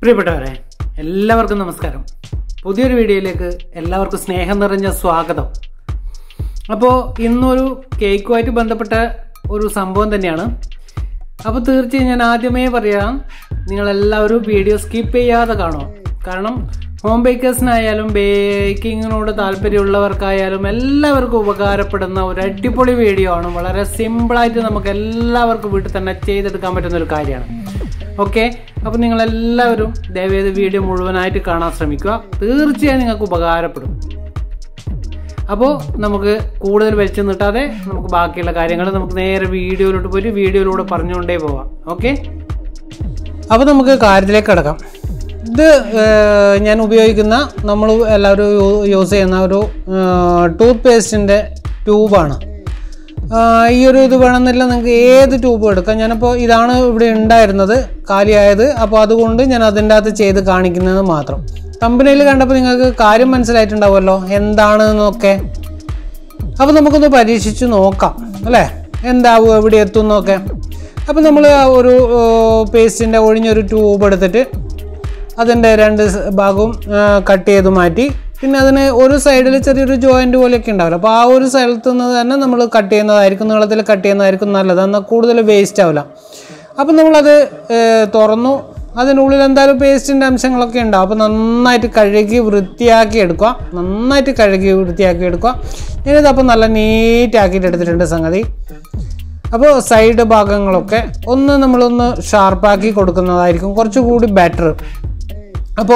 പ്രിയപ്പെട്ടവരെ എല്ലാവർക്കും നമസ്കാരം പുതിയൊരു വീഡിയോയിലേക്ക് എല്ലാവർക്കും സ്നേഹം നിറഞ്ഞ സ്വാഗതം അപ്പോൾ ഇന്നൊരു കേക്കുമായിട്ട് ബന്ധപ്പെട്ട ഒരു സംഭവം തന്നെയാണ് അപ്പോൾ തീർച്ചയായും ഞാൻ ആദ്യമേ പറയാം നിങ്ങളെല്ലാവരും വീഡിയോ സ്കിപ്പ് ചെയ്യാതെ കാണും കാരണം ഹോം ബേക്കേഴ്സിനായാലും ബേക്കിങ്ങിനോട് താല്പര്യമുള്ളവർക്കായാലും എല്ലാവർക്കും ഉപകാരപ്പെടുന്ന ഒരു അടിപൊളി വീഡിയോ ആണ് വളരെ സിമ്പിളായിട്ട് നമുക്ക് എല്ലാവർക്കും വീട്ടിൽ തന്നെ ചെയ്തെടുക്കാൻ പറ്റുന്ന ഒരു കാര്യമാണ് ഓക്കെ അപ്പോൾ നിങ്ങളെല്ലാവരും ദയവേത് വീഡിയോ മുഴുവനായിട്ട് കാണാൻ ശ്രമിക്കുക തീർച്ചയായും നിങ്ങൾക്ക് ഉപകാരപ്പെടും അപ്പോൾ നമുക്ക് കൂടുതൽ വലിച്ചു നീട്ടാതെ നമുക്ക് ബാക്കിയുള്ള കാര്യങ്ങൾ നമുക്ക് നേരെ വീഡിയോയിലോട്ട് പോയിട്ട് വീഡിയോയിലൂടെ പറഞ്ഞുകൊണ്ടേ പോവാം ഓക്കെ അപ്പോൾ നമുക്ക് കാര്യത്തിലേക്ക് കിടക്കാം ഇത് ഏഹ്, ഞാൻ ഉപയോഗിക്കുന്ന നമ്മൾ എല്ലാവരും യൂ- യൂസ് ചെയ്യുന്ന ഒരു ടൂത്ത് പേസ്റ്റിൻ്റെ ട്യൂബാണ് ആഹ് ഈ ഒരു ഇത് വേണമെന്നില്ല നിങ്ങൾക്ക് ഏത് ട്യൂബ് എടുക്കാം ഞാനിപ്പോൾ ഇതാണ് ഇവിടെ ഉണ്ടായിരുന്നത് കാലിയായത് അപ്പോൾ അതുകൊണ്ട് ഞാൻ അതിൻ്റെ അകത്ത് ചെയ്ത് കാണിക്കുന്നത് മാത്രം കമ്പനിയിൽ കണ്ടപ്പോൾ നിങ്ങൾക്ക് കാര്യം മനസ്സിലായിട്ടുണ്ടാവുമല്ലോ എന്താണെന്നൊക്കെ അപ്പോൾ നമുക്കൊന്ന് പരീക്ഷിച്ച് നോക്കാം അല്ലേ എന്താവും എവിടെ എത്തും എന്നൊക്കെ അപ്പോൾ നമ്മൾ ഒരു പേസ്റ്റിൻ്റെ ഒഴിഞ്ഞൊരു ട്യൂബ് എടുത്തിട്ട് അതിൻ്റെ രണ്ട് സ് ഭാഗവും കട്ട് ചെയ്ത് മാറ്റി പിന്നെ അതിന് ഒരു സൈഡിൽ ചെറിയൊരു ജോയിൻ്റ് പോലെയൊക്കെ ഉണ്ടാവില്ല അപ്പോൾ ആ ഒരു സ്ഥലത്ത് നിന്ന് തന്നെ നമ്മൾ കട്ട് ചെയ്യുന്നതായിരിക്കും നീളത്തിൽ കട്ട് ചെയ്യുന്നതായിരിക്കും നല്ലത് എന്നാൽ കൂടുതൽ വേസ്റ്റ് ആവില്ല അപ്പം നമ്മളത് ഏഹ്, തുറന്നു അതിനുള്ളിൽ എന്തായാലും പേസ്റ്റിൻ്റെ അംശങ്ങളൊക്കെ ഉണ്ടാവും അപ്പോൾ നന്നായിട്ട് കഴുകി വൃത്തിയാക്കി എടുക്കുക നന്നായിട്ട് കഴുകി വൃത്തിയാക്കി എടുക്കുക ഞാനിത് അപ്പോൾ നല്ല നീറ്റ് ആക്കിയിട്ട് എടുത്തിട്ടുണ്ട് സംഗതി അപ്പോൾ സൈഡ് ഭാഗങ്ങളൊക്കെ ഒന്ന് നമ്മളൊന്ന് ഷാർപ്പാക്കി കൊടുക്കുന്നതായിരിക്കും കുറച്ചുകൂടി ബെറ്റർ അപ്പോൾ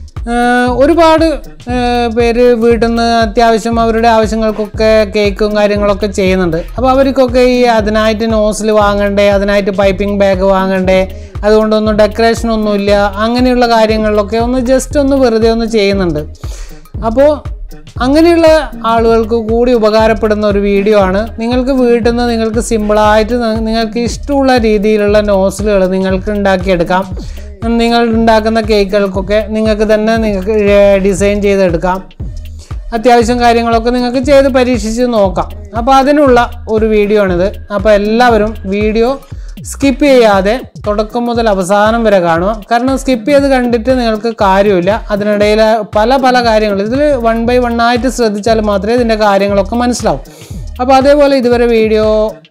ഒരുപാട് ആ, പേര് വീട്ടിൽ നിന്ന് അത്യാവശ്യം അവരുടെ ആവശ്യങ്ങൾക്കൊക്കെ കേക്കും കാര്യങ്ങളൊക്കെ ചെയ്യുന്നുണ്ട് അപ്പോൾ അവർക്കൊക്കെ ഈ അതിനായിട്ട് നോസിൽ വാങ്ങണ്ടേ അതിനായിട്ട് പൈപ്പിംഗ് ബാഗ് വാങ്ങണ്ടേ അതുകൊണ്ടൊന്നും ഡെക്കറേഷനൊന്നുമില്ല അങ്ങനെയുള്ള കാര്യങ്ങളിലൊക്കെ ഒന്ന് ജസ്റ്റ് ഒന്ന് വെറുതെ ഒന്ന് ചെയ്യുന്നുണ്ട് അപ്പോൾ അങ്ങനെയുള്ള ആളുകൾക്ക് കൂടി ഉപകാരപ്പെടുന്ന ഒരു വീഡിയോ ആണ് നിങ്ങൾക്ക് വീട്ടിൽ നിന്ന് നിങ്ങൾക്ക് സിമ്പിളായിട്ട് നി- നിങ്ങൾക്ക് ഇഷ്ടമുള്ള രീതിയിലുള്ള നോസിലുകൾ നിങ്ങൾക്ക് ഉണ്ടാക്കിയെടുക്കാം നിങ്ങൾ ഉണ്ടാക്കുന്ന കേക്കുകൾക്കൊക്കെ നിങ്ങൾക്ക് തന്നെ നിങ്ങൾക്ക് ഡിസൈൻ ചെയ്തെടുക്കാം അത്യാവശ്യം കാര്യങ്ങളൊക്കെ നിങ്ങൾക്ക് ചെയ്ത് പരീക്ഷിച്ച് നോക്കാം അപ്പോൾ അതിനുള്ള ഒരു വീഡിയോ ആണിത് അപ്പോൾ എല്ലാവരും വീഡിയോ സ്കിപ്പ് ചെയ്യാതെ തുടക്കം മുതൽ അവസാനം വരെ കാണുക കാരണം സ്കിപ്പ് ചെയ്ത് കണ്ടിട്ട് നിങ്ങൾക്ക് കാര്യമില്ല അതിനിടയിൽ പല പല കാര്യങ്ങൾ ഇതിൽ വൺ ബൈ വൺ ആയിട്ട് ശ്രദ്ധിച്ചാൽ മാത്രമേ ഇതിൻ്റെ കാര്യങ്ങളൊക്കെ മനസ്സിലാവും അപ്പോൾ അതേപോലെ ഇതുവരെ വീഡിയോ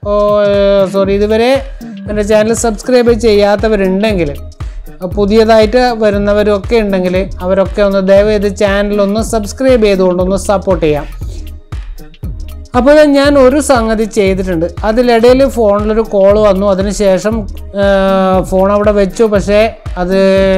സോറി ഇതുവരെ എൻ്റെ ചാനൽ സബ്സ്ക്രൈബ് ചെയ്യാത്തവരുണ്ടെങ്കിൽ പുതിയതായിട്ട് വരുന്നവരൊക്കെ ഉണ്ടെങ്കിൽ അവരൊക്കെ ഒന്ന് ദയവേത് ചാനൽ ഒന്ന് സബ്സ്ക്രൈബ് ചെയ്തുകൊണ്ടൊന്ന് സപ്പോർട്ട് ചെയ്യാം അപ്പോൾ ഞാൻ ഒരു സംഗതി ചെയ്തിട്ടുണ്ട് അതിലിടയിൽ ഫോണിലൊരു കോൾ വന്നു അതിനുശേഷം ഫോൺ അവിടെ വെച്ചു പക്ഷേ അത്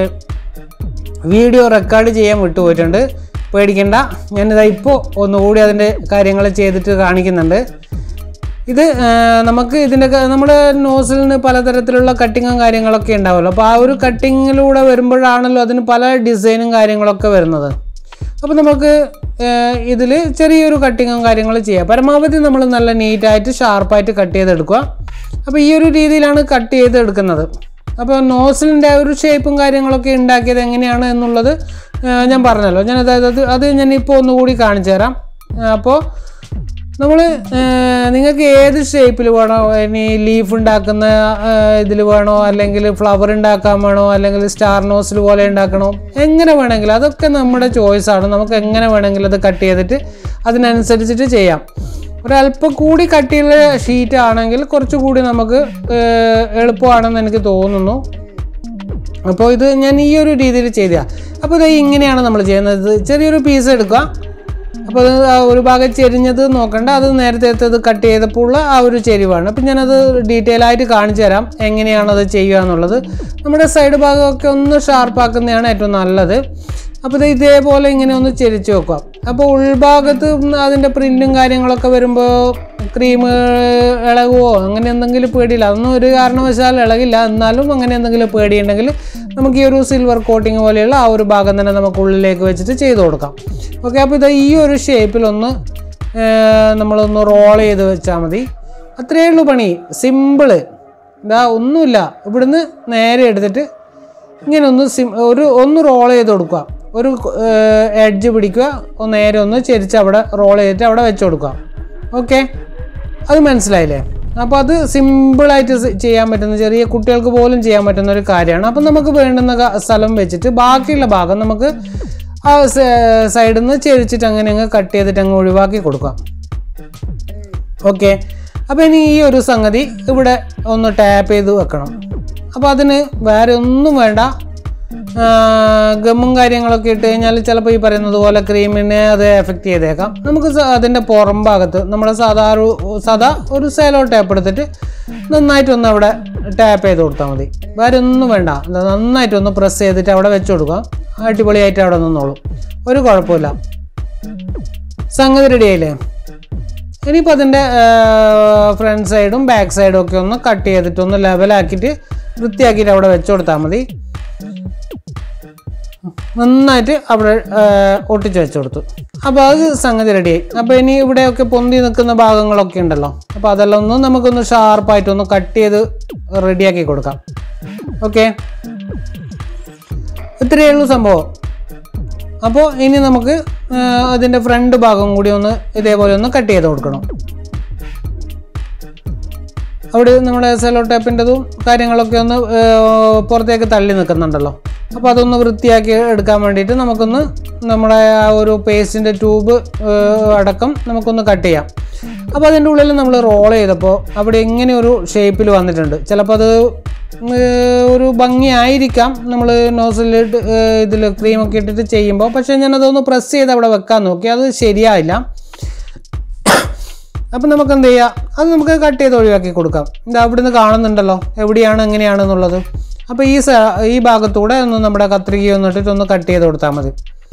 വീഡിയോ റെക്കോർഡ് ചെയ്യാൻ വിട്ടുപോയിട്ടുണ്ട് പേടിക്കണ്ട ഞാനിതാ ഇപ്പോൾ ഒന്നുകൂടി അതിൻ്റെ കാര്യങ്ങൾ ചെയ്തിട്ട് കാണിക്കുന്നുണ്ട് ഇത് ആ, നമുക്ക് ഇതിൻ്റെ ക- നമ്മുടെ നോസിലിന് പലതരത്തിലുള്ള കട്ടിങ്ങും കാര്യങ്ങളൊക്കെ ഉണ്ടാവുമല്ലോ അപ്പോൾ ആ ഒരു കട്ടിങ്ങിലൂടെ വരുമ്പോഴാണല്ലോ അതിന് പല ഡിസൈനും കാര്യങ്ങളൊക്കെ വരുന്നത് അപ്പോൾ നമുക്ക് ഇതിൽ ചെറിയൊരു കട്ടിങ്ങും കാര്യങ്ങളും ചെയ്യാം പരമാവധി നമ്മൾ നല്ല നീറ്റായിട്ട് ഷാർപ്പായിട്ട് കട്ട് ചെയ്തെടുക്കുക അപ്പോൾ ഈ ഒരു രീതിയിലാണ് കട്ട് ചെയ്തെടുക്കുന്നത് അപ്പോൾ നോസിലിൻ്റെ ഒരു ഷേപ്പും കാര്യങ്ങളൊക്കെ ഉണ്ടാക്കിയത് എങ്ങനെയാണ് എന്നുള്ളത് ആ, ഞാൻ പറഞ്ഞല്ലോ ഞാൻ അതായത് അത് അത് ഞാൻ ഇപ്പോൾ ഒന്നുകൂടി കാണിച്ചു തരാം അപ്പോൾ നമ്മൾ നിങ്ങൾക്ക് ഏത് ഷേപ്പിൽ വേണോ ഇനി ലീഫ് ഉണ്ടാക്കുന്ന ഇതിൽ വേണോ അല്ലെങ്കിൽ ഫ്ലവർ ഉണ്ടാക്കാൻ വേണോ അല്ലെങ്കിൽ സ്റ്റാർ നോസിൽ പോലെ ഉണ്ടാക്കണോ എങ്ങനെ വേണമെങ്കിലും അതൊക്കെ നമ്മുടെ ചോയ്സാണ് നമുക്ക് എങ്ങനെ വേണമെങ്കിലും അത് കട്ട് ചെയ്തിട്ട് അതിനനുസരിച്ചിട്ട് ചെയ്യാം ഒരല്പം കൂടി കട്ടിയുള്ള ഷീറ്റ് ആണെങ്കിൽ കുറച്ചുകൂടി നമുക്ക് ഏഹ്, എളുപ്പമാണെന്ന് എനിക്ക് തോന്നുന്നു അപ്പോൾ ഇത് ഞാൻ ഈ ഒരു രീതിയിൽ ചെയ്തതാണ് അപ്പോൾ ഇത് ഇങ്ങനെയാണ് നമ്മൾ ചെയ്യുന്നത് ഇത് ചെറിയൊരു പീസ് എടുക്കുക അപ്പോൾ അത് ആ ഒരു ഭാഗം ചെരിഞ്ഞത് നോക്കണ്ട അത് നേരത്തെ അത് കട്ട് ചെയ്തപ്പോൾ ഉള്ള ആ ഒരു ചെരിവാണ് അപ്പം ഞാനത് ഡീറ്റെയിൽ ആയിട്ട് കാണിച്ചു തരാം എങ്ങനെയാണ് അത് ചെയ്യുക എന്നുള്ളത് നമ്മുടെ സൈഡ് ഭാഗമൊക്കെ ഒന്ന് ഷാർപ്പാക്കുന്നതാണ് ഏറ്റവും നല്ലത് അപ്പോൾ ഇത് ഇതേപോലെ ഇങ്ങനെ ഒന്ന് ചെരിച്ച് വെക്കുക അപ്പോൾ ഉൾഭാഗത്ത് അതിൻ്റെ പ്രിൻറ്റും കാര്യങ്ങളൊക്കെ വരുമ്പോൾ ക്രീം ഇളകുവോ അങ്ങനെ എന്തെങ്കിലും പേടിയില്ല അതൊന്നും ഒരു കാരണവശാൽ ഇളകില്ല എന്നാലും അങ്ങനെ എന്തെങ്കിലും പേടിയുണ്ടെങ്കിൽ നമുക്ക് ഈ ഒരു സിൽവർ കോട്ടിങ് പോലെയുള്ള ആ ഒരു ഭാഗം തന്നെ നമുക്ക് ഉള്ളിലേക്ക് വെച്ചിട്ട് ചെയ്ത് കൊടുക്കാം ഓക്കെ അപ്പോൾ ഇത് ഈ ഒരു ഷേപ്പിലൊന്ന് ഏർ, നമ്മളൊന്ന് റോൾ ചെയ്ത് വെച്ചാൽ മതി അത്രയേ ഉള്ളൂ പണി സിമ്പിള് ഇതാ ഒന്നുമില്ല ഇവിടുന്ന് നേരെ എടുത്തിട്ട് ഇങ്ങനെ ഒന്ന് സിം ഒരു ഒന്ന് റോൾ ചെയ്ത് കൊടുക്കുക ഒരു എഡ്ജ് പിടിക്കുക ഒന്ന് നേരെ ഒന്ന് ചെരിച്ച് അവിടെ റോൾ ചെയ്തിട്ട് അവിടെ വെച്ച് കൊടുക്കുക ഓക്കെ അത് മനസ്സിലായില്ലേ അപ്പോൾ അത് സിമ്പിളായിട്ട് സ് ചെയ്യാൻ പറ്റുന്ന ചെറിയ കുട്ടികൾക്ക് പോലും ചെയ്യാൻ പറ്റുന്ന ഒരു കാര്യമാണ് അപ്പം നമുക്ക് വേണ്ടുന്ന ക- സ്ഥലം വെച്ചിട്ട് ബാക്കിയുള്ള ഭാഗം നമുക്ക് ആ സൈഡിൽ നിന്ന് ചെരിച്ചിട്ട് അങ്ങനെ അങ്ങ് കട്ട് ചെയ്തിട്ട് അങ്ങ് ഒഴിവാക്കി കൊടുക്കാം ഓക്കെ അപ്പോൾ ഇനി ഈ ഒരു സംഗതി ഇവിടെ ഒന്ന് ടാപ്പ് ചെയ്ത് വെക്കണം അപ്പോൾ അതിന് വേറെ ഒന്നും വേണ്ട ആ, ഗമ്മും കാര്യങ്ങളൊക്കെ ഇട്ട് കഴിഞ്ഞാൽ ചിലപ്പോൾ ഈ പറയുന്നത് പോലെ ക്രീമിനെ അത് എഫക്റ്റ് ചെയ്തേക്കാം നമുക്ക് സ- അതിൻ്റെ പുറം ഭാഗത്ത് നമ്മുടെ സാധാരണ സാധാ ഒരു സേലോ ടാപ്പ് എടുത്തിട്ട് നന്നായിട്ടൊന്ന് അവിടെ ടാപ്പ് ചെയ്ത് കൊടുത്താൽ മതി വേറെ ഒന്നും വേണ്ട ഇത് നന്നായിട്ടൊന്ന് പ്രസ് ചെയ്തിട്ട് അവിടെ വെച്ച് കൊടുക്കാം അടിപൊളിയായിട്ട് അവിടെ നിന്നോളും ഒരു കുഴപ്പമില്ല സംഗതി റെഡിയായില്ലേ ഇനിയിപ്പോൾ അതിൻ്റെ ഫ്രണ്ട് സൈഡും ബാക്ക് സൈഡും ഒക്കെ ഒന്ന് കട്ട് ചെയ്തിട്ട് ഒന്ന് ലെവലാക്കിയിട്ട് വൃത്തിയാക്കിയിട്ട് അവിടെ വെച്ച് കൊടുത്താൽ മതി നന്നായിട്ട് അവിടെ ആ, ഒട്ടിച്ച് വെച്ച് കൊടുത്തു അപ്പോൾ അത് സംഗതി റെഡിയായി അപ്പോൾ ഇനി ഇവിടെയൊക്കെ പൊന്തി നിൽക്കുന്ന ഭാഗങ്ങളൊക്കെ ഉണ്ടല്ലോ അപ്പോൾ അതെല്ലാം ഒന്ന് നമുക്കൊന്ന് ഷാർപ്പായിട്ടൊന്ന് കട്ട് ചെയ്ത് റെഡിയാക്കി കൊടുക്കാം ഓക്കെ ഇത്രയേ ഉള്ളൂ സംഭവം അപ്പോൾ ഇനി നമുക്ക് ആ, അതിൻ്റെ ഫ്രണ്ട് ഭാഗം കൂടി ഒന്ന് ഇതേപോലെ ഒന്ന് കട്ട് ചെയ്ത് കൊടുക്കണം അവിടെ നമ്മുടെ സെലോ ടേപ്പിൻ്റെതും കാര്യങ്ങളൊക്കെ ഒന്ന് ആ, പുറത്തേക്ക് തള്ളി നിൽക്കുന്നുണ്ടല്ലോ അപ്പോൾ അതൊന്ന് വൃത്തിയാക്കി എടുക്കാൻ വേണ്ടിയിട്ട് നമുക്കൊന്ന് നമ്മുടെ ആ ഒരു പേസ്റ്റിൻ്റെ ട്യൂബ് അടക്കം നമുക്കൊന്ന് കട്ട് ചെയ്യാം അപ്പോൾ അതിൻ്റെ ഉള്ളിൽ നമ്മൾ റോൾ ചെയ്തപ്പോൾ അവിടെ ഇങ്ങനെ ഒരു ഷേപ്പിൽ വന്നിട്ടുണ്ട് ചിലപ്പോൾ അത് ഏർ, ഒരു ഭംഗിയായിരിക്കാം നമ്മൾ നോസിലിട്ട് ഇതിൽ ക്രീമൊക്കെ ഇട്ടിട്ട് ചെയ്യുമ്പോൾ പക്ഷേ ഞാനതൊന്ന് പ്രസ് ചെയ്ത് അവിടെ വെക്കാൻ നോക്കി അത് ശരിയായില്ല അപ്പം നമുക്ക് എന്ത് ചെയ്യാം അത് നമുക്ക് കട്ട് ചെയ്ത് ഒഴിവാക്കി കൊടുക്കാം ഇത് അവിടുന്ന് കാണുന്നുണ്ടല്ലോ എവിടെയാണ് എങ്ങനെയാണെന്നുള്ളത് അപ്പോൾ ഈ സ ഈ ഭാഗത്തൂടെ ഒന്ന് നമ്മുടെ കത്രിക ഒന്ന് ഇട്ടിട്ട് ഒന്ന് കട്ട് ചെയ്ത് കൊടുത്താൽ മതി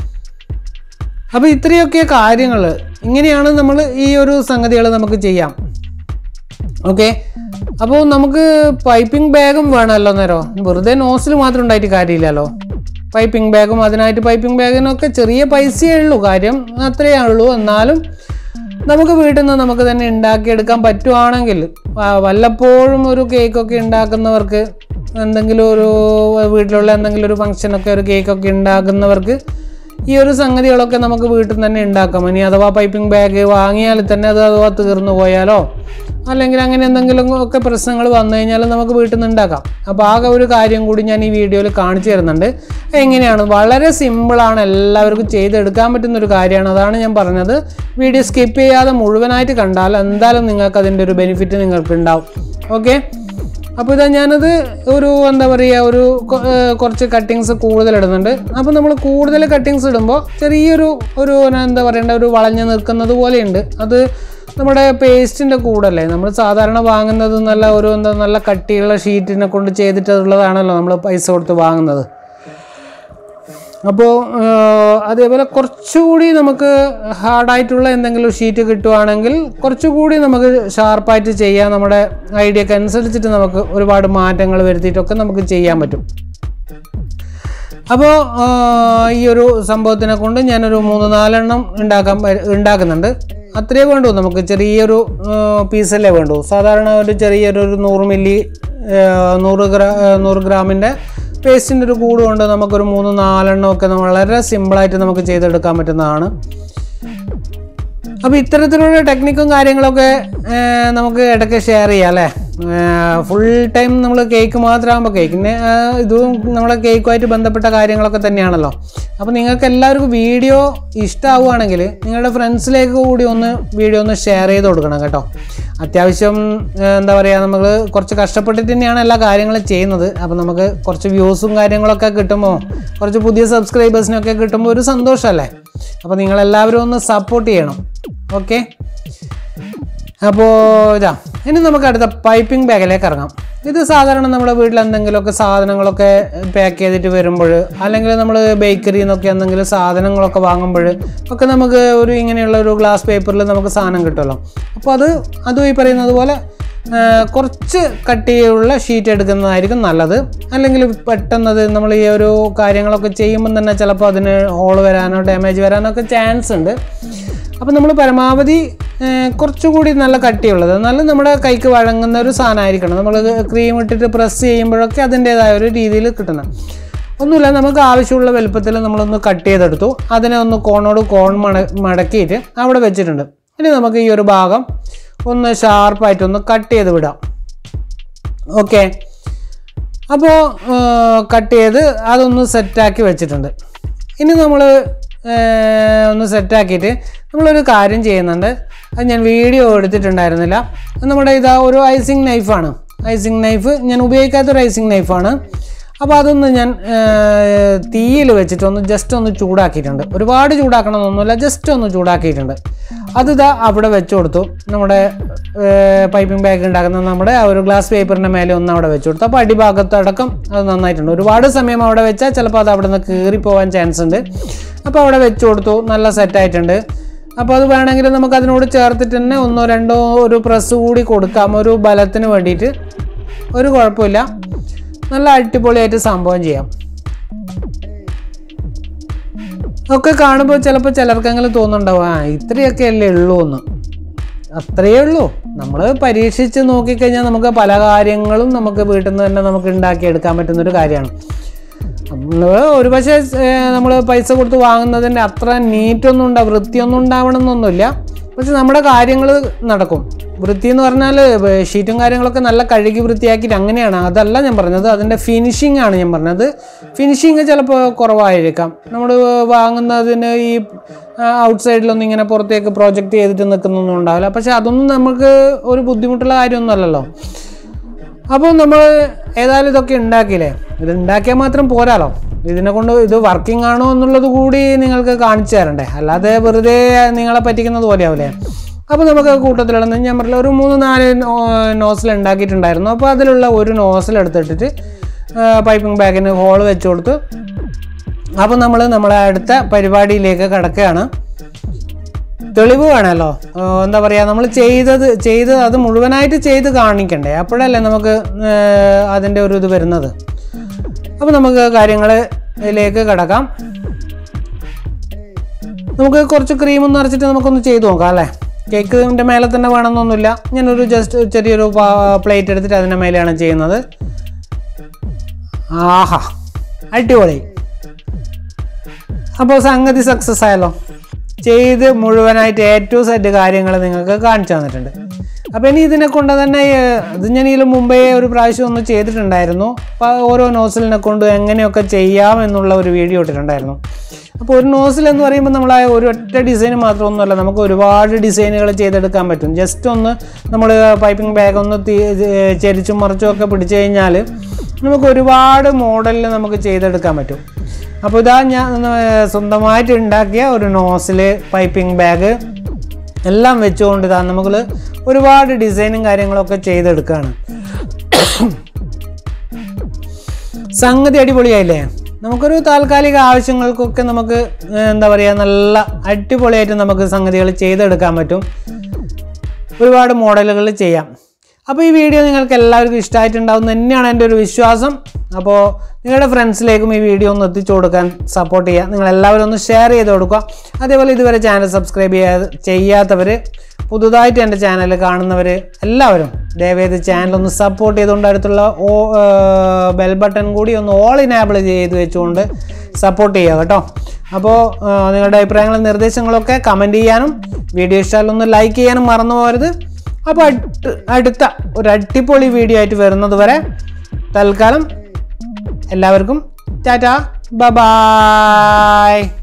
അപ്പോൾ ഇത്രയൊക്കെ കാര്യങ്ങൾ ഇങ്ങനെയാണ് നമ്മൾ ഈ ഒരു സംഗതികൾ നമുക്ക് ചെയ്യാം ഓക്കെ അപ്പോൾ നമുക്ക് പൈപ്പിംഗ് ബാഗും വേണമല്ലോ നേരോ വെറുതെ നോസിൽ മാത്രം ഉണ്ടായിട്ട് കാര്യമില്ലല്ലോ പൈപ്പിംഗ് ബാഗും അതിനായിട്ട് പൈപ്പിംഗ് ബാഗിനൊക്കെ ചെറിയ പൈസയേ ഉള്ളൂ കാര്യം അത്രയേ ഉള്ളൂ എന്നാലും നമുക്ക് വീട്ടിൽ നിന്ന് നമുക്ക് തന്നെ ഉണ്ടാക്കിയെടുക്കാൻ പറ്റുവാണെങ്കിൽ വ- വല്ലപ്പോഴും ഒരു കേക്കൊക്കെ ഉണ്ടാക്കുന്നവർക്ക് എന്തെങ്കിലും ഒരു വീട്ടിലുള്ള എന്തെങ്കിലും ഒരു ഫംഗ്ഷനൊക്കെ ഒരു കേക്കൊക്കെ ഉണ്ടാക്കുന്നവർക്ക് ഈ ഒരു സംഗതികളൊക്കെ നമുക്ക് വീട്ടിൽ നിന്ന് തന്നെ ഉണ്ടാക്കാം ഇനി അഥവാ പൈപ്പിംഗ് ബാഗ് വാങ്ങിയാൽ തന്നെ അത് അഥവാ തീർന്നു പോയാലോ അല്ലെങ്കിൽ അങ്ങനെ എന്തെങ്കിലും ഒക്കെ പ്രശ്നങ്ങൾ വന്നു കഴിഞ്ഞാൽ നമുക്ക് വീട്ടിൽ നിന്ന് ഉണ്ടാക്കാം അപ്പോൾ ആകെ ഒരു കാര്യം കൂടി ഞാൻ ഈ വീഡിയോയിൽ കാണിച്ചു തരുന്നുണ്ട് എങ്ങനെയാണ് വളരെ സിമ്പിളാണ് എല്ലാവർക്കും ചെയ്തെടുക്കാൻ പറ്റുന്ന ഒരു കാര്യമാണ് അതാണ് ഞാൻ പറഞ്ഞത് വീഡിയോ സ്കിപ്പ് ചെയ്യാതെ മുഴുവനായിട്ട് കണ്ടാൽ എന്തായാലും നിങ്ങൾക്ക് അതിൻ്റെ ഒരു ബെനിഫിറ്റ് നിങ്ങൾക്ക് ഉണ്ടാവും ഓക്കെ അപ്പോൾ ഇതാ ഞാനത് ഒരു എന്താ പറയുക ഒരു കൊ- ഏർ കുറച്ച് കട്ടിങ്സ് കൂടുതൽ ഇടുന്നുണ്ട് അപ്പോൾ നമ്മൾ കൂടുതൽ കട്ടിങ്സ് ഇടുമ്പോൾ ചെറിയൊരു ഒരു ന- എന്താ പറയേണ്ട ഒരു വളഞ്ഞു നിൽക്കുന്നത് പോലെയുണ്ട് അത് നമ്മുടെ പേസ്റ്റിൻ്റെ കൂടല്ലേ നമ്മൾ സാധാരണ വാങ്ങുന്നത് നല്ല ഒരു എന്താ നല്ല കട്ടിയുള്ള ഷീറ്റിനെ കൊണ്ട് ചെയ്തിട്ടുള്ളതാണല്ലോ നമ്മൾ പൈസ കൊടുത്ത് വാങ്ങുന്നത് അപ്പോൾ അതേപോലെ കുറച്ചുകൂടി നമുക്ക് ഹാർഡായിട്ടുള്ള എന്തെങ്കിലും ഷീറ്റ് കിട്ടുവാണെങ്കിൽ കുറച്ചുകൂടി നമുക്ക് ഷാർപ്പായിട്ട് ചെയ്യാം നമ്മുടെ ഐഡിയക്ക് അനുസരിച്ചിട്ട് നമുക്ക് ഒരുപാട് മാറ്റങ്ങൾ വരുത്തിയിട്ടൊക്കെ നമുക്ക് ചെയ്യാൻ പറ്റും അപ്പോൾ ഈ ഒരു സംഭവത്തിനെ കൊണ്ട് ഞാനൊരു മൂന്ന് നാലെണ്ണം ഉണ്ടാക്കാൻ പ- ഉണ്ടാക്കുന്നുണ്ട് അത്രയേ വേണ്ടൂ നമുക്ക് ചെറിയൊരു പീസല്ലേ വേണ്ടൂ സാധാരണ ഒരു ചെറിയൊരു ഒരു നൂറ് മില്ലി ആ, നൂറ് ഗ്രാ ആ, നൂറ് ഗ്രാമിൻ്റെ പേസ്റ്റിൻ്റെ ഒരു കൂട് കൊണ്ട് നമുക്കൊരു മൂന്ന് നാലെണ്ണം ഒക്കെ നമ്മ- വളരെ സിമ്പിളായിട്ട് നമുക്ക് ചെയ്തെടുക്കാൻ പറ്റുന്നതാണ് അപ്പോൾ ഇത്തരത്തിലുള്ള ടെക്നിക്കും കാര്യങ്ങളൊക്കെ ആ, നമുക്ക് ഇടയ്ക്ക് ഷെയർ ചെയ്യാം അല്ലേ ഫുൾ ടൈം നമ്മൾ കേക്ക് മാത്രമാകുമ്പോൾ കേക്കിന് ആ, ഇതും നമ്മളെ കേക്കുമായിട്ട് ബന്ധപ്പെട്ട കാര്യങ്ങളൊക്കെ തന്നെയാണല്ലോ അപ്പോൾ നിങ്ങൾക്ക് എല്ലാവർക്കും വീഡിയോ ഇഷ്ടമാവുകയാണെങ്കിൽ നിങ്ങളുടെ ഫ്രണ്ട്സിലേക്ക് കൂടി ഒന്ന് വീഡിയോ ഒന്ന് ഷെയർ ചെയ്ത് കൊടുക്കണം കേട്ടോ അത്യാവശ്യം ആ, എന്താ പറയുക നമ്മൾ കുറച്ച് കഷ്ടപ്പെട്ടിട്ട് തന്നെയാണ് എല്ലാ കാര്യങ്ങളും ചെയ്യുന്നത് അപ്പോൾ നമുക്ക് കുറച്ച് വ്യൂസും കാര്യങ്ങളൊക്കെ കിട്ടുമ്പോൾ കുറച്ച് പുതിയ സബ്സ്ക്രൈബേഴ്സിനൊക്കെ കിട്ടുമ്പോൾ ഒരു സന്തോഷമല്ലേ അപ്പോൾ നിങ്ങളെല്ലാവരും ഒന്ന് സപ്പോർട്ട് ചെയ്യണം ഓക്കെ അപ്പോൾ ഇതാ ഇനി നമുക്ക് അടുത്ത പൈപ്പിംഗ് ബാഗിലേക്ക് ഇറങ്ങാം ഇത് സാധാരണ നമ്മുടെ വീട്ടിൽ എന്തെങ്കിലുമൊക്കെ സാധനങ്ങളൊക്കെ പാക്ക് ചെയ്തിട്ട് വരുമ്പോൾ അല്ലെങ്കിൽ നമ്മൾ ബേക്കറിയിൽ നിന്നൊക്കെ എന്തെങ്കിലും സാധനങ്ങളൊക്കെ വാങ്ങുമ്പോൾ ഒക്കെ നമുക്ക് ഒരു ഇങ്ങനെയുള്ള ഒരു ഗ്ലാസ് പേപ്പറിൽ നമുക്ക് സാധനം കിട്ടുമല്ലോ അപ്പോൾ അത് അതും ഈ പറയുന്നത് പോലെ ആ, കുറച്ച് കട്ടിയുള്ള ഷീറ്റ് എടുക്കുന്നതായിരിക്കും നല്ലത് അല്ലെങ്കിൽ പെട്ടെന്ന് അത് നമ്മൾ ഈ ഒരു കാര്യങ്ങളൊക്കെ ചെയ്യുമ്പം തന്നെ ചിലപ്പോൾ അതിന് ഹോൾ വരാനോ ഡാമേജ് വരാനോ ഒക്കെ ചാൻസ് ഉണ്ട് അപ്പോൾ നമ്മൾ പരമാവധി ആ, കുറച്ചുകൂടി നല്ല കട്ടിയുള്ളത് എന്നാലും നമ്മുടെ കൈക്ക് വഴങ്ങുന്ന ഒരു സാധനമായിരിക്കണം നമ്മൾ ക്രീം ഇട്ടിട്ട് പ്രസ് ചെയ്യുമ്പോഴൊക്കെ അതിൻ്റേതായ ഒരു രീതിയിൽ കിട്ടണം ഒന്നുമില്ല നമുക്ക് ആവശ്യമുള്ള വലുപ്പത്തിൽ നമ്മളൊന്ന് കട്ട് ചെയ്തെടുത്തു അതിനെ ഒന്ന് കോണോട് കോൺ മട മടക്കിയിട്ട് അവിടെ വെച്ചിട്ടുണ്ട് ഇനി നമുക്ക് ഈ ഒരു ഭാഗം ഒന്ന് ഷാർപ്പായിട്ടൊന്ന് കട്ട് ചെയ്ത് വിടാം ഓക്കെ അപ്പോൾ കട്ട് ചെയ്ത് അതൊന്ന് സെറ്റാക്കി വെച്ചിട്ടുണ്ട് ഇനി നമ്മൾ ഒന്ന് സെറ്റാക്കിയിട്ട് നമ്മളൊരു കാര്യം ചെയ്യുന്നുണ്ട് അത് ഞാൻ വീഡിയോ എടുത്തിട്ടുണ്ടായിരുന്നില്ല അത് നമ്മുടെ ഇതാ ഒരു ഐസിങ് നൈഫാണ് ഐസിങ് നൈഫ് ഞാൻ ഉപയോഗിക്കാത്തൊരു ഐസിങ് നൈഫാണ് അപ്പോൾ അതൊന്ന് ഞാൻ തീയിൽ വെച്ചിട്ട് ഒന്ന് ജസ്റ്റ് ഒന്ന് ചൂടാക്കിയിട്ടുണ്ട് ഒരുപാട് ചൂടാക്കണമെന്നൊന്നുമില്ല ജസ്റ്റ് ഒന്ന് ചൂടാക്കിയിട്ടുണ്ട് അത് ഇതാ അവിടെ വെച്ച് കൊടുത്തു നമ്മുടെ പൈപ്പിംഗ് ബാഗ് ഉണ്ടാക്കുന്ന നമ്മുടെ ആ ഒരു ഗ്ലാസ് പേപ്പറിൻ്റെ മേലെ ഒന്ന് അവിടെ വെച്ച് കൊടുത്തു അപ്പോൾ അടിഭാഗത്ത് അടക്കം അത് നന്നായിട്ടുണ്ട് ഒരുപാട് സമയം അവിടെ വെച്ചാൽ ചിലപ്പോൾ അത് അവിടെ നിന്ന് കീറിപ്പോവാൻ ചാൻസ് ഉണ്ട് അപ്പോൾ അവിടെ വെച്ച് കൊടുത്തു നല്ല സെറ്റായിട്ടുണ്ട് അപ്പോൾ അത് വേണമെങ്കിൽ നമുക്ക് അതിനോട് ചേർത്തിട്ട് തന്നെ ഒന്നോ രണ്ടോ ഒരു പ്രസ് കൂടി കൊടുക്കാം ഒരു ബലത്തിന് വേണ്ടിയിട്ട് ഒരു കുഴപ്പമില്ല നല്ല അടിപൊളിയായിട്ട് സംഭവം ചെയ്യാം ഒക്കെ കാണുമ്പോൾ ചിലപ്പോൾ ചിലർക്കെങ്കിലും തോന്നുന്നുണ്ടാവും ആ ഇത്രയൊക്കെ അല്ലേ ഉള്ളൂ എന്ന് അത്രയേ ഉള്ളൂ നമ്മൾ പരീക്ഷിച്ച് നോക്കിക്കഴിഞ്ഞാൽ നമുക്ക് പല കാര്യങ്ങളും നമുക്ക് വീട്ടിൽ നിന്ന് തന്നെ നമുക്ക് ഉണ്ടാക്കിയെടുക്കാൻ പറ്റുന്നൊരു കാര്യമാണ് നമ്മൾ ഒരു പക്ഷേ നമ്മൾ പൈസ കൊടുത്ത് വാങ്ങുന്നതിൻ്റെ അത്ര നീറ്റൊന്നും ഉണ്ടാവും വൃത്തിയൊന്നും ഉണ്ടാവണം എന്നൊന്നുമില്ല പക്ഷെ നമ്മുടെ കാര്യങ്ങൾ നടക്കും വൃത്തി എന്ന് പറഞ്ഞാൽ ഷീറ്റും കാര്യങ്ങളൊക്കെ നല്ല കഴുകി വൃത്തിയാക്കിയിട്ട് അങ്ങനെയാണ് അതല്ല ഞാൻ പറഞ്ഞത് അതിൻ്റെ ഫിനിഷിംഗ് ആണ് ഞാൻ പറഞ്ഞത് ഫിനിഷിങ് ചിലപ്പോൾ കുറവായിരിക്കാം നമ്മൾ വാങ്ങുന്നതിന് ഈ ഔട്ട് സൈഡിലൊന്നും ഇങ്ങനെ പുറത്തേക്ക് പ്രോജക്റ്റ് ചെയ്തിട്ട് നിൽക്കുന്നൊന്നും ഉണ്ടാവില്ല പക്ഷെ അതൊന്നും നമുക്ക് ഒരു ബുദ്ധിമുട്ടുള്ള കാര്യമൊന്നും അല്ലല്ലോ അപ്പോൾ നമ്മൾ ഏതായാലും ഇതൊക്കെ ഉണ്ടാക്കിയില്ലേ ഇത് ഉണ്ടാക്കിയാൽ മാത്രം പോരാലോ ഇതിനെ കൊണ്ട് ഇത് വർക്കിംഗ് ആണോ എന്നുള്ളത് കൂടി നിങ്ങൾക്ക് കാണിച്ചു തരണ്ടേ അല്ലാതെ വെറുതെ നിങ്ങളെ പറ്റിക്കുന്നത് പോലെയാവില്ലേ അപ്പോൾ നമുക്ക് കൂട്ടത്തിലുള്ള ഞാൻ പറഞ്ഞില്ല ഒരു മൂന്ന് നാല് നോസിൽ ഉണ്ടാക്കിയിട്ടുണ്ടായിരുന്നു അപ്പോൾ അതിലുള്ള ഒരു നോസിൽ എടുത്തിട്ടിട്ട് പൈപ്പിംഗ് ബാഗിന് ഹോൾ വെച്ച് കൊടുത്ത് അപ്പോൾ നമ്മൾ നമ്മളെ അടുത്ത പരിപാടിയിലേക്ക് കിടക്കുകയാണ് തെളിവ് വേണമല്ലോ ഏഹ് എന്താ പറയുക നമ്മൾ ചെയ്തത് ചെയ്ത് അത് മുഴുവനായിട്ട് ചെയ്ത് കാണിക്കണ്ടേ അപ്പോഴല്ലേ നമുക്ക് ഏഹ് അതിൻ്റെ ഒരു ഇത് വരുന്നത് അപ്പോൾ നമുക്ക് കാര്യങ്ങളിലേക്ക് കിടക്കാം നമുക്ക് കുറച്ച് ക്രീം ഒന്ന് നിറച്ചിട്ട് നമുക്കൊന്ന് ചെയ്ത് നോക്കാം അല്ലേ കേക്കിൻ്റെ മേലെ തന്നെ വേണമെന്നൊന്നുമില്ല ഞാനൊരു ജസ്റ്റ് ചെറിയൊരു പ്ലേറ്റ് എടുത്തിട്ട് അതിൻ്റെ മേലെയാണ് ചെയ്യുന്നത് ആഹാ അടിപൊളി അപ്പോൾ സംഗതി സക്സസ് ആയല്ലോ ചെയ്ത് മുഴുവനായിട്ട് എ ടു സെറ്റ് കാര്യങ്ങൾ നിങ്ങൾക്ക് കാണിച്ചു തന്നിട്ടുണ്ട് അപ്പോൾ ഇനി ഇതിനെ കൊണ്ട് തന്നെ ഏഹ്, ഇത് ഞാൻ ഇതിന് മുമ്പേ ഒരു പ്രാവശ്യം ഒന്ന് ചെയ്തിട്ടുണ്ടായിരുന്നു അപ്പോൾ ഓരോ നോസിലിനെ കൊണ്ട് എങ്ങനെയൊക്കെ ചെയ്യാം എന്നുള്ള ഒരു വീഡിയോ ഇട്ടിട്ടുണ്ടായിരുന്നു അപ്പോൾ ഒരു നോസിൽ എന്ന് പറയുമ്പോൾ നമ്മൾ ആ ഒരു ഒറ്റ ഡിസൈൻ മാത്രമൊന്നുമല്ല നമുക്ക് ഒരുപാട് ഡിസൈനുകൾ ചെയ്തെടുക്കാൻ പറ്റും ജസ്റ്റ് ഒന്ന് നമ്മൾ പൈപ്പിംഗ് ബാഗ് ഒന്ന് തീ ഏഹ്, ചെരിച്ചും മറിച്ചും ഒക്കെ പിടിച്ചു കഴിഞ്ഞാൽ നമുക്ക് ഒരുപാട് മോഡലിൽ നമുക്ക് ചെയ്തെടുക്കാൻ പറ്റും അപ്പോൾ ഇതാ ഞാൻ ഏർ സ്വന്തമായിട്ട് ഉണ്ടാക്കിയ ഒരു നോസില് പൈപ്പിംഗ് ബാഗ് എല്ലാം വെച്ചുകൊണ്ട് ഇതാ നമുക്ക് ഒരുപാട് ഡിസൈനും കാര്യങ്ങളൊക്കെ ചെയ്തെടുക്കുകയാണ് സംഗതി അടിപൊളിയായില്ലേ നമുക്കൊരു താൽക്കാലിക ആവശ്യങ്ങൾക്കൊക്കെ നമുക്ക് ഏർ എന്താ പറയുക നല്ല അടിപൊളിയായിട്ട് നമുക്ക് സംഗതികൾ ചെയ്തെടുക്കാൻ പറ്റും ഒരുപാട് മോഡലുകൾ ചെയ്യാം അപ്പോൾ ഈ വീഡിയോ നിങ്ങൾക്ക് എല്ലാവർക്കും ഇഷ്ടമായിട്ടുണ്ടാവും എന്ന് തന്നെയാണ് എൻ്റെ ഒരു വിശ്വാസം അപ്പോൾ നിങ്ങളുടെ ഫ്രണ്ട്സിലേക്കും ഈ വീഡിയോ ഒന്ന് എത്തിച്ചു കൊടുക്കാൻ സപ്പോർട്ട് ചെയ്യുക നിങ്ങൾ എല്ലാവരും ഒന്ന് ഷെയർ ചെയ്ത് കൊടുക്കുക അതേപോലെ ഇതുവരെ ചാനൽ സബ്സ്ക്രൈബ് ചെയ്യാതെ ചെയ്യാത്തവർ പുതുതായിട്ട് എൻ്റെ ചാനൽ കാണുന്നവർ എല്ലാവരും ദയവേത് ചാനൽ ഒന്ന് സപ്പോർട്ട് ചെയ്തുകൊണ്ട് അടുത്തുള്ള ഓ ബെൽ ബട്ടൺ കൂടി ഒന്ന് ഓൾ ഇനേബിൾ ചെയ്ത് വെച്ചുകൊണ്ട് സപ്പോർട്ട് ചെയ്യുക കേട്ടോ അപ്പോൾ നിങ്ങളുടെ അഭിപ്രായങ്ങളും നിർദ്ദേശങ്ങളൊക്കെ കമൻറ്റ് ചെയ്യാനും വീഡിയോ ഇഷ്ടമായാലും ഒന്ന് ലൈക്ക് ചെയ്യാനും മറന്നു പോകരുത് അപ്പോൾ അടുത്ത അടുത്ത ഒരു അടിപൊളി വീഡിയോ ആയിട്ട് വരുന്നത് വരെ തൽക്കാലം എല്ലാവർക്കും ടാറ്റ ബ ബായ്